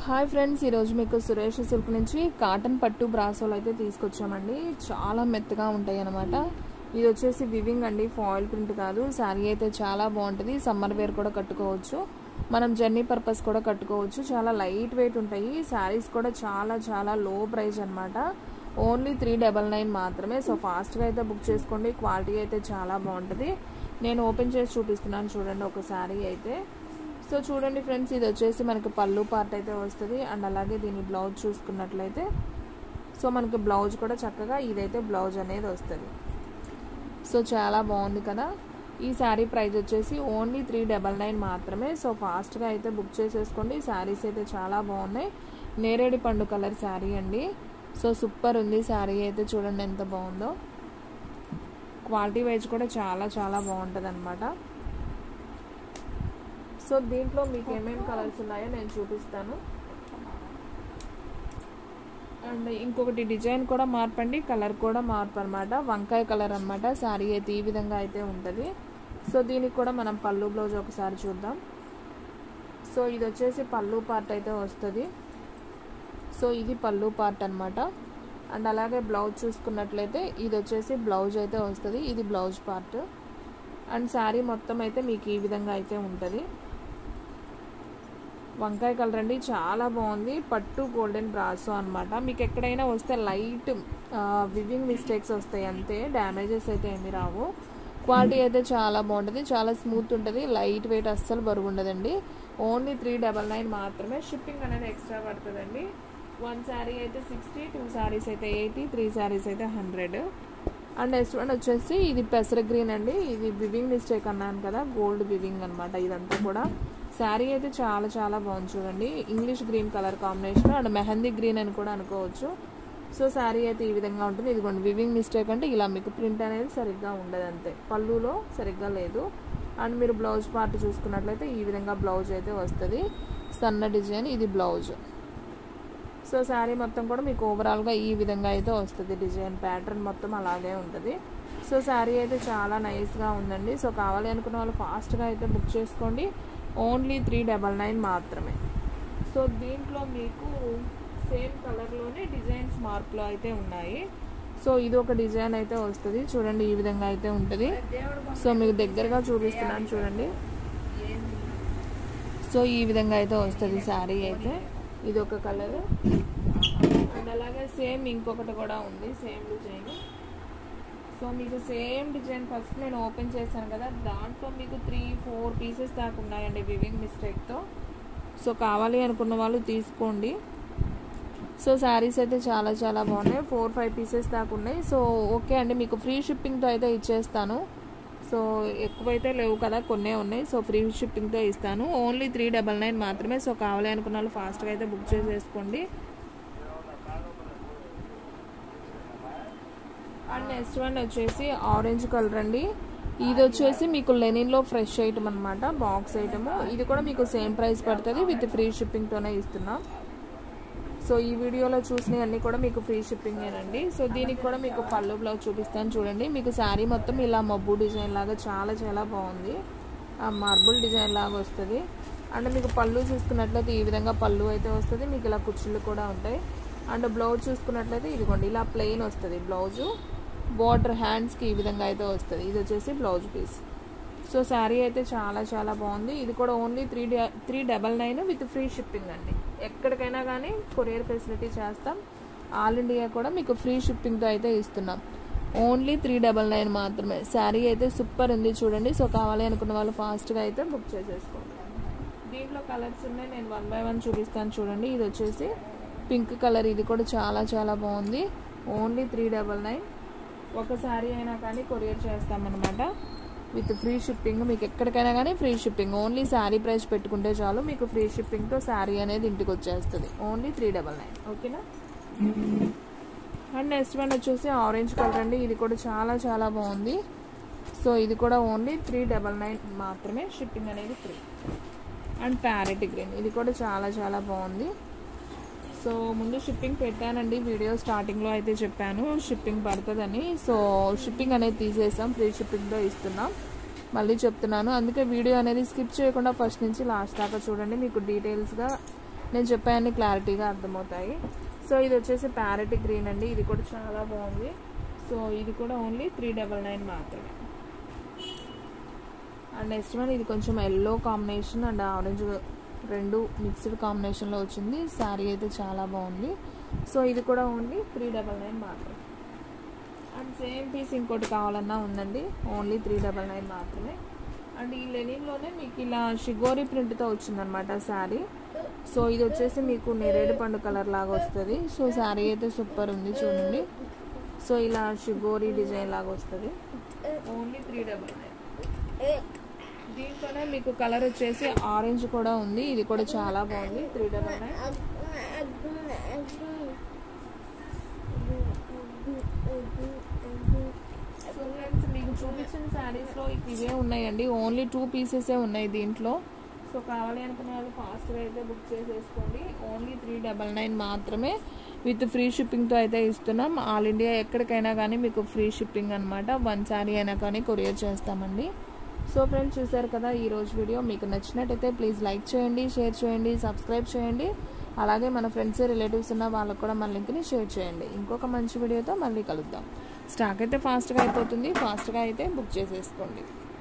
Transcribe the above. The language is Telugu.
హాయ్ ఫ్రెండ్స్ ఈరోజు మీకు సురేష్ సిల్క్ నుంచి కాటన్ పట్టు బ్రాసోలు అయితే తీసుకొచ్చామండి చాలా మెత్తగా ఉంటాయి అన్నమాట ఇది వచ్చేసి వివింగ్ అండి ఫాయిల్ ప్రింట్ కాదు శారీ అయితే చాలా బాగుంటుంది సమ్మర్ వేర్ కూడా కట్టుకోవచ్చు మనం జర్నీ పర్పస్ కూడా కట్టుకోవచ్చు చాలా లైట్ వెయిట్ ఉంటాయి శారీస్ కూడా చాలా చాలా లో ప్రైస్ అనమాట ఓన్లీ త్రీ డబల్ నైన్ మాత్రమే సో ఫాస్ట్గా అయితే బుక్ చేసుకోండి క్వాలిటీ అయితే చాలా బాగుంటుంది నేను ఓపెన్ చేసి చూపిస్తున్నాను చూడండి ఒక శారీ అయితే సో చూడండి ఫ్రెండ్స్ ఇది వచ్చేసి మనకి పళ్ళు పార్ట్ అయితే వస్తుంది అండ్ అలాగే దీని బ్లౌజ్ చూసుకున్నట్లయితే సో మనకి బ్లౌజ్ కూడా చక్కగా ఇదైతే బ్లౌజ్ అనేది వస్తుంది సో చాలా బాగుంది కదా ఈ శారీ ప్రైస్ వచ్చేసి ఓన్లీ త్రీ డబల్ నైన్ మాత్రమే సో ఫాస్ట్గా అయితే బుక్ చేసేసుకోండి శారీస్ అయితే చాలా బాగున్నాయి నేరేడి పండు కలర్ శారీ అండి సో సూపర్ ఉంది శారీ అయితే చూడండి ఎంత బాగుందో క్వాలిటీ వైజ్ కూడా చాలా చాలా బాగుంటుంది అనమాట సో దీంట్లో మీకు ఏమేమి కలర్స్ ఉన్నాయో నేను చూపిస్తాను అండ్ ఇంకొకటి డిజైన్ కూడా మార్పండి కలర్ కూడా మార్పు అనమాట వంకాయ కలర్ అనమాట శారీ అయితే ఈ విధంగా అయితే ఉంటుంది సో దీనికి కూడా మనం పళ్ళు బ్లౌజ్ ఒకసారి చూద్దాం సో ఇది వచ్చేసి పళ్ళు పార్ట్ అయితే వస్తుంది సో ఇది పళ్ళు పార్ట్ అనమాట అండ్ అలాగే బ్లౌజ్ చూసుకున్నట్లయితే ఇది వచ్చేసి బ్లౌజ్ అయితే వస్తుంది ఇది బ్లౌజ్ పార్ట్ అండ్ శారీ మొత్తం అయితే మీకు ఈ విధంగా అయితే ఉంటుంది వంకాయ కలర్ అండి చాలా బాగుంది పట్టు గోల్డెన్ బ్రాసో అనమాట మీకు ఎక్కడైనా వస్తే లైట్ వివింగ్ మిస్టేక్స్ వస్తాయి అంతే డ్యామేజెస్ అయితే ఏమి రావు క్వాలిటీ అయితే చాలా బాగుంటుంది చాలా స్మూత్ ఉంటుంది లైట్ వెయిట్ అస్సలు బరువు ఉండదండి ఓన్లీ త్రీ డబల్ నైన్ మాత్రమే షిప్పింగ్ అనేది ఎక్స్ట్రా పడుతుందండి వన్ శారీ అయితే సిక్స్టీ టూ శారీస్ అయితే ఎయిటీ త్రీ శారీస్ అయితే హండ్రెడ్ అండ్ నెక్స్ట్ వన్ వచ్చేసి ఇది పెసర గ్రీన్ అండి ఇది వివింగ్ మిస్టేక్ అన్నాను కదా గోల్డ్ వివింగ్ అనమాట ఇదంతా కూడా శారీ అయితే చాలా చాలా బాగుంది చూడండి English green colour combination and mehndi green అని కూడా అనుకోవచ్చు సో శారీ అయితే ఈ విధంగా ఉంటుంది ఇదిగోండి వివింగ్ మిస్టేక్ అంటే ఇలా మీకు ప్రింట్ అనేది సరిగ్గా ఉండదు అంతే పళ్ళులో సరిగ్గా లేదు అండ్ మీరు బ్లౌజ్ పార్ట్ చూసుకున్నట్లయితే ఈ విధంగా బ్లౌజ్ అయితే వస్తుంది సన్న డిజైన్ ఇది బ్లౌజ్ సో శారీ మొత్తం కూడా మీకు ఓవరాల్గా ఈ విధంగా అయితే వస్తుంది డిజైన్ ప్యాటర్న్ మొత్తం అలాగే ఉంటుంది సో శారీ అయితే చాలా నైస్గా ఉందండి సో కావాలి అనుకున్న వాళ్ళు ఫాస్ట్గా అయితే బుక్ చేసుకోండి ఓన్లీ త్రీ డబల్ నైన్ మాత్రమే సో దీంట్లో మీకు సేమ్ కలర్లోనే డిజైన్స్ మార్పులు అయితే ఉన్నాయి సో ఇది ఒక డిజైన్ అయితే వస్తుంది చూడండి ఈ విధంగా అయితే ఉంటుంది సో మీకు దగ్గరగా చూపిస్తున్నాను చూడండి సో ఈ విధంగా అయితే వస్తుంది శారీ అయితే ఇది ఒక కలర్ అండ్ అలాగే సేమ్ ఇంకొకటి కూడా ఉంది సేమ్ డిజైన్ సో మీకు సేమ్ డిజైన్ ఫస్ట్ నేను ఓపెన్ చేశాను కదా దాంట్లో మీకు త్రీ ఫోర్ పీసెస్ దాకా ఉన్నాయండి వివింగ్ మిస్టేక్తో సో కావాలి అనుకున్న వాళ్ళు తీసుకోండి సో శారీస్ అయితే చాలా చాలా బాగున్నాయి ఫోర్ ఫైవ్ పీసెస్ దాకా ఉన్నాయి సో ఓకే అండి మీకు ఫ్రీ షిప్పింగ్తో అయితే ఇచ్చేస్తాను సో ఎక్కువైతే లేవు కదా కొన్నే ఉన్నాయి సో ఫ్రీ షిప్పింగ్తో ఇస్తాను ఓన్లీ త్రీ డబల్ నైన్ మాత్రమే సో కావాలి అనుకున్న వాళ్ళు ఫాస్ట్గా అయితే బుక్ చేసేసుకోండి అండ్ నెక్స్ట్ వన్ వచ్చేసి ఆరెంజ్ కలర్ అండి ఇది వచ్చేసి మీకు లెనిన్లో ఫ్రెష్ ఐటమ్ అనమాట బాక్స్ ఐటమ్ ఇది కూడా మీకు సేమ్ ప్రైస్ పడుతుంది విత్ ఫ్రీ షిప్పింగ్తోనే ఇస్తున్నాం సో ఈ వీడియోలో చూసినవన్నీ కూడా మీకు ఫ్రీ షిప్పింగేనండి సో దీనికి కూడా మీకు పళ్ళు బ్లౌజ్ చూపిస్తాను చూడండి మీకు శారీ మొత్తం ఇలా మబ్బు డిజైన్ లాగా చాలా చాలా బాగుంది ఆ మార్బుల్ డిజైన్ లాగా వస్తుంది అండ్ మీకు పళ్ళు చూసుకున్నట్లయితే ఈ విధంగా పళ్ళు అయితే వస్తుంది మీకు ఇలా కుర్చీలు కూడా ఉంటాయి అండ్ బ్లౌజ్ చూసుకున్నట్లయితే ఇదిగోండి ఇలా ప్లెయిన్ వస్తుంది బ్లౌజు బార్డర్ హ్యాండ్స్కి ఈ విధంగా అయితే వస్తుంది ఇది వచ్చేసి బ్లౌజ్ పీస్ సో శారీ అయితే చాలా చాలా బాగుంది ఇది కూడా only three three double nine with free shipping అండి ఎక్కడికైనా కానీ కొరియర్ ఫెసిలిటీ చేస్తాం ఆల్ ఇండియా కూడా మీకు ఫ్రీ షిప్పింగ్తో అయితే ఇస్తున్నాం ఓన్లీ త్రీ డబల్ నైన్ మాత్రమే శారీ అయితే సూపర్ ఉంది చూడండి సో కావాలి అనుకున్న వాళ్ళు ఫాస్ట్గా అయితే బుక్ చేసేసుకోండి దీంట్లో కలర్స్ ఉన్నాయి నేను వన్ బై వన్ చూపిస్తాను చూడండి ఇది వచ్చేసి పింక్ కలర్ ఇది కూడా చాలా చాలా బాగుంది ఓన్లీ త్రీ డబల్ నైన్ ఒక శారీ అయినా కానీ కొరియర్ చేస్తామన్నమాట విత్ ఫ్రీ షిప్పింగ్ మీకు ఎక్కడికైనా కానీ free shipping only sari price పెట్టుకుంటే చాలు మీకు ఫ్రీ షిప్పింగ్తో శారీ అనేది ఇంటికి వచ్చేస్తుంది ఓన్లీ త్రీ డబల్ నైన్ ఓకేనా అండ్ నెక్స్ట్ వన్ వచ్చేసి ఆరెంజ్ కలర్ అండి ఇది కూడా చాలా చాలా బాగుంది సో ఇది కూడా ఓన్లీ త్రీ డబల్ నైన్ మాత్రమే షిప్పింగ్ అనేది ఫ్రీ అండ్ ప్యారెట్ గ్రీన్ ఇది కూడా చాలా చాలా బాగుంది సో ముందు షిప్పింగ్ పెట్టానండి వీడియో స్టార్టింగ్లో అయితే చెప్పాను షిప్పింగ్ పడుతుందని సో షిప్పింగ్ అనేది తీసేసాం ఫ్రీ షిప్పింగ్తో ఇస్తున్నాం మళ్ళీ చెప్తున్నాను అందుకే వీడియో అనేది స్కిప్ చేయకుండా ఫస్ట్ నుంచి లాస్ట్ దాకా చూడండి మీకు డీటెయిల్స్గా నేను చెప్పాయన్ని క్లారిటీగా అర్థమవుతాయి సో ఇది వచ్చేసి ప్యారెట్ గ్రీన్ అండి ఇది కూడా చాలా బాగుంది సో ఇది కూడా ఓన్లీ త్రీ డబల్ నైన్ మాత్రమే అండ్ నెక్స్ట్ వన్ ఇది కొంచెం ఎల్లో కాంబినేషన్ అండ్ ఆరెంజ్ రెండు మిక్స్డ్ కాంబినేషన్లో వచ్చింది శారీ అయితే చాలా బాగుంది సో ఇది కూడా ఓన్లీ త్రీ డబల్ నైన్ మాత్రమే అండ్ సేమ్ పీస్ ఇంకోటి కావాలన్నా ఉందండి ఓన్లీ త్రీ డబల్ నైన్ మాత్రమే అండ్ ఈ లెనిన్లోనే మీకు ఇలా షిగోరి ప్రింట్తో వచ్చిందనమాట శారీ సో ఇది వచ్చేసి మీకు నేరేడు పండు కలర్ లాగా వస్తుంది సో శారీ అయితే సూపర్ ఉంది చూడండి సో ఇలా షిగోరి డిజైన్ లాగా వస్తుంది ఓన్లీ త్రీ డబల్ నైన్ దీంట్లోనే మీకు కలర్ వచ్చేసి ఆరెంజ్ కూడా ఉంది ఇది కూడా చాలా బాగుంది three double nine so friends మీకు చూపించిన శారీస్లో ఇవే ఉన్నాయండి ఓన్లీ టూ పీసెసే ఉన్నాయి దీంట్లో సో కావాలి అనుకునే వాళ్ళు ఫాస్ట్గా అయితే బుక్ చేసేసుకోండి ఓన్లీ త్రీ డబల్ నైన్ మాత్రమే విత్ ఫ్రీ షిప్పింగ్తో అయితే ఇస్తున్నాం ఆల్ ఇండియా ఎక్కడికైనా కానీ మీకు ఫ్రీ షిప్పింగ్ అనమాట వన్ శారీ అయినా కానీ కొరియర్ చేస్తామండి సో ఫ్రెండ్స్ చూసారు కదా ఈ రోజు వీడియో మీకు నచ్చినట్టయితే ప్లీజ్ లైక్ చేయండి షేర్ చేయండి సబ్స్క్రైబ్ చేయండి అలాగే మన ఫ్రెండ్స్ రిలేటివ్స్ ఉన్న వాళ్ళకు కూడా మన లింక్ని షేర్ చేయండి ఇంకొక మంచి వీడియోతో మళ్ళీ కలుద్దాం స్టాక్ అయితే ఫాస్ట్గా అయిపోతుంది ఫాస్ట్గా అయితే బుక్ చేసేసుకోండి